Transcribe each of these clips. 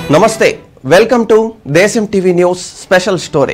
నమస్తే welcome to Desham TV news special story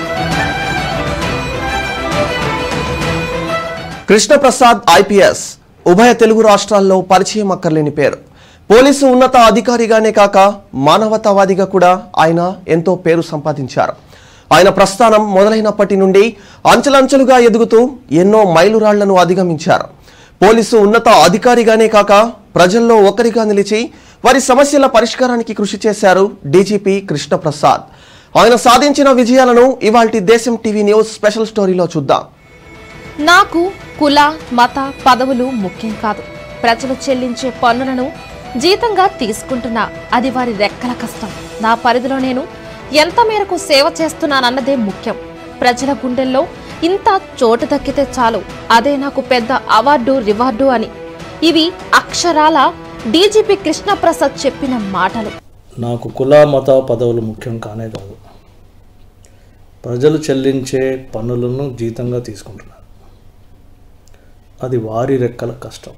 Krishnaprasad IPS ఉభయ తెలుగు రాష్ట్రాల్లో పరిచయం అక్కర్లేని పేరు పోలీసు ఉన్నత అధికారిగానే కాక మానవతావాదిగా కూడా ఆయన ఎంతో పేరు సంపాదించారు ఆయన ప్రస్థానం మొదలైనప్పటి నుండి అంచెలంచెలుగా ఎదుగుతూ ఎన్నో మైలురాళ్లను అధిగమించారు పోలీసు ఉన్నత అధికారిగానే కాక ప్రజల్లో ఒకరిగా నిలిచి వారి సమస్యల పరిష్కారానికి కృషి చేశారు డీజీపీ కృష్ణప్రసాద్ ఆయన సాధించిన విజయాలను ఇవాల్టి దేశం టీవీ న్యూస్ స్పెషల్ స్టోరీలో చూద్దాం నాకు కుల మత పదవులు ముఖ్యం కాదు ప్రజలు చెల్లించే పన్నులను జీతంగా తీసుకుంటున్నా అది వారి రెక్కల కష్టం నా పరిధిలో నేను ఎంత మేరకు సేవ చేస్తున్నానన్నదే ముఖ్యం ప్రజల గుండెల్లో ఇంత చోటు దక్కితే చాలు అదే నాకు పెద్ద అవార్డు రివార్డు అని ఇవి అక్షరాల డీజీపీ కృష్ణప్రసాద్ చెప్పిన మాటలు నాకు కుల మత పదవులు ముఖ్యం కానే కాదు ప్రజలు చెల్లించే పన్నులను జీతంగా తీసుకుంటున్నారు అది వారి రెక్కల కష్టం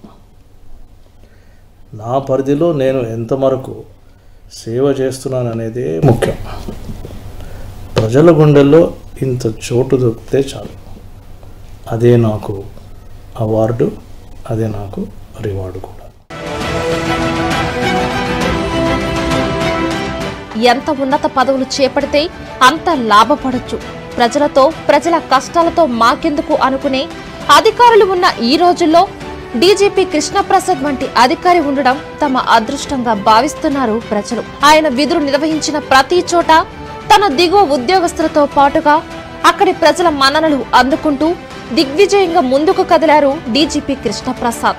నా పరిధిలో నేను ఎంతవరకు సేవ చేస్తున్నాననేదే ముఖ్యం ప్రజల గుండెల్లో ఇంత చోటు దొరికితే చాలు అదే నాకు అవార్డు అదే నాకు రివార్డు కూడా ఎంత ఉన్నత పదవులు చేపడితే అంత లాభపడొచ్చు ప్రజలతో ప్రజల కష్టాలతో మాకెందుకు అనుకునే అధికారులు ఉన్న ఈ రోజుల్లో డీజీపీ కృష్ణప్రసాద్ వంటి అధికారి ఉండడం తమ అదృష్టంగా భావిస్తున్నారు ప్రజలు ఆయన విధులు నిర్వహించిన ప్రతి చోట తన దిగువ ఉద్యోగస్తులతో పాటుగా అక్కడి ప్రజల మన్ననలు అందుకుంటూ దిగ్విజయంగా ముందుకు కదిలారు డీజీపీ కృష్ణప్రసాద్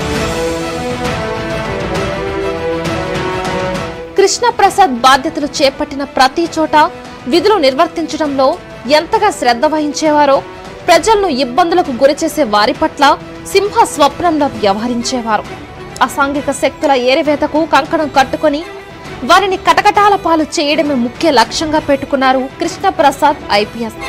కృష్ణప్రసాద్ బాధ్యతలు చేపట్టిన ప్రతి చోట విధులు నిర్వర్తించడంలో ఎంతగా శ్రద్ధ వహించేవారో ప్రజలను ఇబ్బందులకు గురిచేసే వారి పట్ల సింహ స్వప్నంలో వ్యవహరించేవారు అసాంఘిక శక్తుల ఏరివేతకు కంకణం కట్టుకొని వారిని కటకటాల పాలు చేయడమే ముఖ్య లక్ష్యంగా పెట్టుకున్నారు కృష్ణప్రసాద్ ఐపీఎస్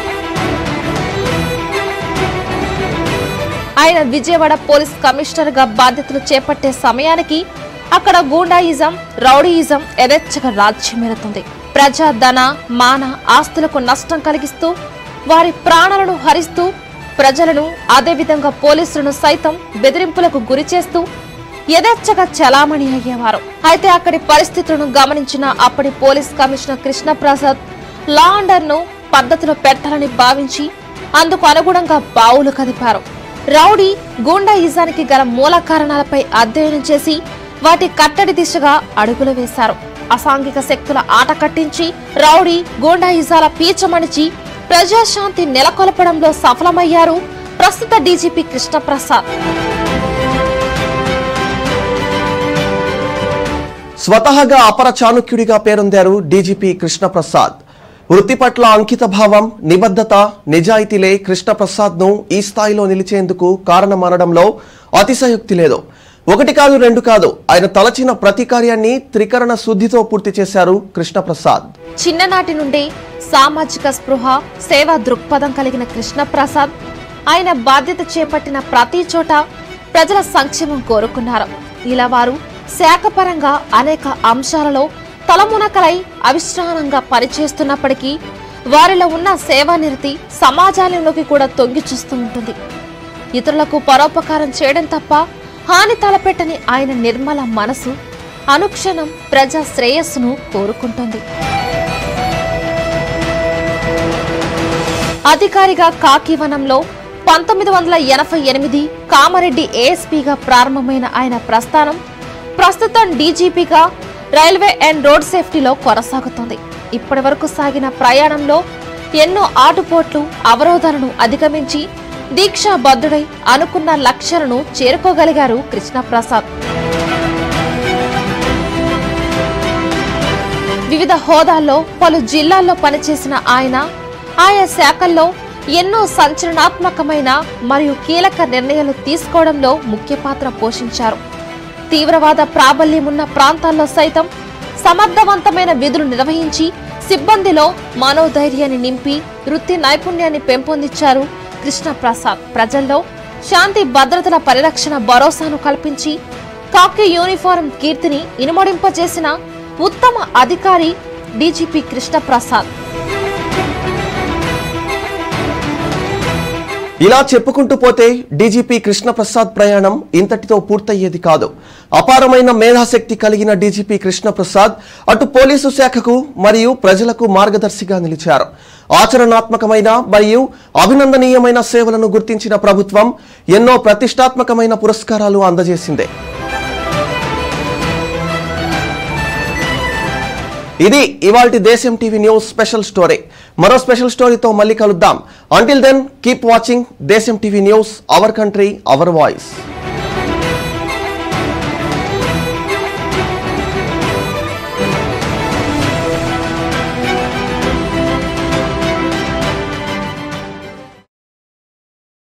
ఆయన విజయవాడ పోలీస్ కమిషనర్ గా బాధ్యతలు చేపట్టే సమయానికి అక్కడ గూండాయిజం రౌడీయిజం యథేచ్ఛగా రాజ్యమేలుతుంది ప్రజా ధన మాన ఆస్తులకు నష్టం కలిగిస్తూ వారి ప్రాణాలను హరిస్తూ ప్రజలను అదేవిధంగా పోలీసులను సైతం బెదిరింపులకు గురి చేస్తూ యథేచ్ఛగా చలామణి అయ్యేవారు అయితే అక్కడి పరిస్థితులను గమనించిన అప్పటి police commissioner Krishnaprasad law and order ను పద్ధతిలో పెట్టాలని భావించి అందుకు అనుగుణంగా బావులు కదిపారు రౌడీ గూండాయిజానికి గల మూల కారణాలపై అధ్యయనం చేసి వాటి కట్టడి దిశగా అడుగులు వేశారు అసాంఘిక శక్తుల ఆట కట్టించి రౌడీ గూండాయిజాల పీచమణిచి ప్రజాశాంతి నెలకొల్పడంలో సఫలమయ్యారు ప్రస్తుత డీజీపీ కృష్ణప్రసాద్ స్వతహాగా అపర చాణుక్యుడిగా పేరొందారు డీజీపీ కృష్ణప్రసాద్ వృత్తి పట్ల అంకిత భావం నిబద్ధత నిజాయితీలే కృష్ణప్రసాద్ ను ఈ స్థాయిలో నిలిచేందుకు కారణమనడంలో అతిశయోక్తి లేదు ఒకటి కాదు రెండు కాదు ఆయన తలచిన ప్రతి కార్యాన్ని త్రికరణ శుద్ధితో పూర్తి చేశారు కృష్ణప్రసాద్ చిన్ననాటి నుండి సామాజిక స్పృహ సేవా దృక్పథం కలిగిన కృష్ణప్రసాద్ ఆయన బాధ్యత చేపట్టిన ప్రతి చోట ప్రజల సంక్షేమం కోరుకున్నారు ఇలా వారు శాఖపరంగా అనేక అంశాలలో తలమునకలై అవిశ్రానంగా పనిచేస్తున్నప్పటికీ వారిలో ఉన్న సేవానిరతి సమాజాలలోకి కూడా తొంగి చూస్తూ ఉంటుంది ఇతరులకు పరోపకారం చేయడం తప్ప హాని తలపెట్టని ఆయన నిర్మల మనసు అనుక్షణం ప్రజా శ్రేయస్సును కోరుకుంటుంది అధికారిగా కాకివనంలో పంతొమ్మిది వందల ఎనభై ఎనిమిది కామారెడ్డి ఏఎస్పీగా ప్రారంభమైన ఆయన ప్రస్థానం ప్రస్తుతం డీజీపీగా రైల్వే అండ్ రోడ్ సేఫ్టీలో కొనసాగుతుంది ఇప్పటి వరకు సాగిన ప్రయాణంలో ఎన్నో ఆటుపోట్లు అవరోధాలను అధిగమించి దీక్షాబద్ధుడై అనుకున్న లక్ష్యాలను చేరుకోగలిగారు కృష్ణప్రసాద్ వివిధ హోదాల్లో పలు జిల్లాల్లో పనిచేసిన ఆయన ఆయా శాఖల్లో ఎన్నో సంచలనాత్మకమైన మరియు కీలక నిర్ణయాలు తీసుకోవడంలో ముఖ్య పాత్ర పోషించారు తీవ్రవాద ప్రాబల్యం ఉన్న ప్రాంతాల్లో సైతం సమర్థవంతమైన విధులు నిర్వహించి సిబ్బందిలో మనోధైర్యాన్ని నింపి వృత్తి నైపుణ్యాన్ని పెంపొందించారు కృష్ణప్రసాద్ ప్రజల్లో శాంతి భద్రతల పరిరక్షణ భరోసాను కల్పించి కాకి యూనిఫారం కీర్తిని ఇనుమడింపజేసిన ఉత్తమ అధికారి డీజీపీ కృష్ణప్రసాద్ ఇలా చెప్పుకుంటూ పోతే డీజీపీ కృష్ణప్రసాద్ ప్రయాణం ఇంతటితో పూర్తయ్యేది కాదు అపారమైన మేధాశక్తి కలిగిన డీజీపీ కృష్ణప్రసాద్ అటు పోలీసు శాఖకు మరియు ప్రజలకు మార్గదర్శిగా నిలిచారు ఆచరణాత్మకమైన మరియు అభినందనీయమైన సేవలను గుర్తించిన ప్రభుత్వం ఎన్నో ప్రతిష్టాత్మకమైన పురస్కారాలు అందజేసిందే ఇది ఇవాల్టి Desham TV news special story మరో స్పెషల్ స్టోరీతో మళ్ళీ కలుద్దాం until then keep watching Desham TV news our country our voice